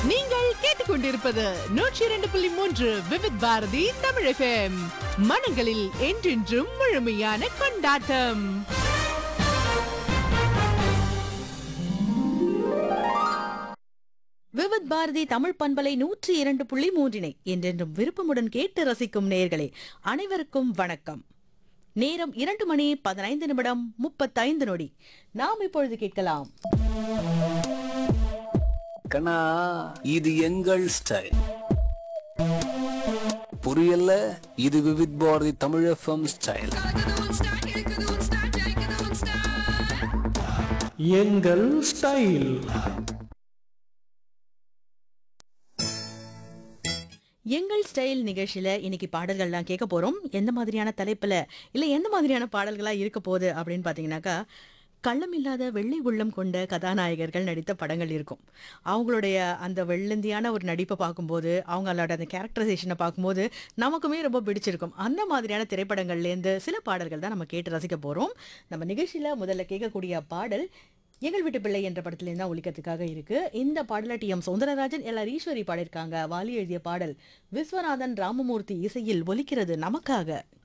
நீங்கள் கேட்டுக்கொண்டிருப்பது நூற்றி இரண்டு புள்ளி மூன்று விவித் பாரதி தமிழ் எஃப்எம் மனங்களில் என்றென்றும் முழுமையான கொண்டாட்டம் விவித் பாரதி தமிழ் பண்பலை நூற்றி இரண்டு புள்ளி மூன்றினை என்றென்றும் விருப்பமுடன் கேட்டு ரசிக்கும் நேயர்களே அனைவருக்கும் வணக்கம் நேரம் இரண்டு மணி பதினைந்து நிமிடம் முப்பத்தைந்து நொடி நாம் இப்பொழுது கேட்கலாம் கண்ணா இது எங்கள் ஸ்டைல் புரியல இது விவித் பாரதி தமிழ் எஃப்எம் ஸ்டைல் எங்கள் ஸ்டைல் எங்கள் ஸ்டைல் நிகழ்ச்சியில இன்னைக்கு பாடல்கள்லாம் கேட்க போறோம் எந்த மாதிரியான தலைப்புல இல்ல எந்த மாதிரியான பாடல்களா இருக்க போகுது அப்படின்னு பாத்தீங்கன்னாக்கா கள்ளமில்லாத வெள்ளை உள்ளம் கொண்ட கதாநாயகர்கள் நடித்த படங்கள் இருக்கும் அவங்களுடைய அந்த வெள்ளந்தியான ஒரு நடிப்பை பார்க்கும்போது அவங்களோட அந்த கேரக்டரைசேஷனை பார்க்கும்போது நமக்குமே ரொம்ப பிடிச்சிருக்கும் அந்த மாதிரியான திரைப்படங்கள்லேருந்து சில பாடல்கள் தான் நம்ம கேட்டு ரசிக்க போகிறோம் நம்ம நிகழ்ச்சியில் முதல்ல கேட்கக்கூடிய பாடல் எங்கள் வீட்டு பிள்ளை என்ற படத்துலேருந்து தான் ஒழிக்கிறதுக்காக இருக்கு இந்த பாடலை T M Soundararajan L R Eswari பாடியிருக்காங்க வாலி எழுதிய பாடல் விஸ்வநாதன் ராமமூர்த்தி இசையில் ஒலிக்கிறது நமக்காக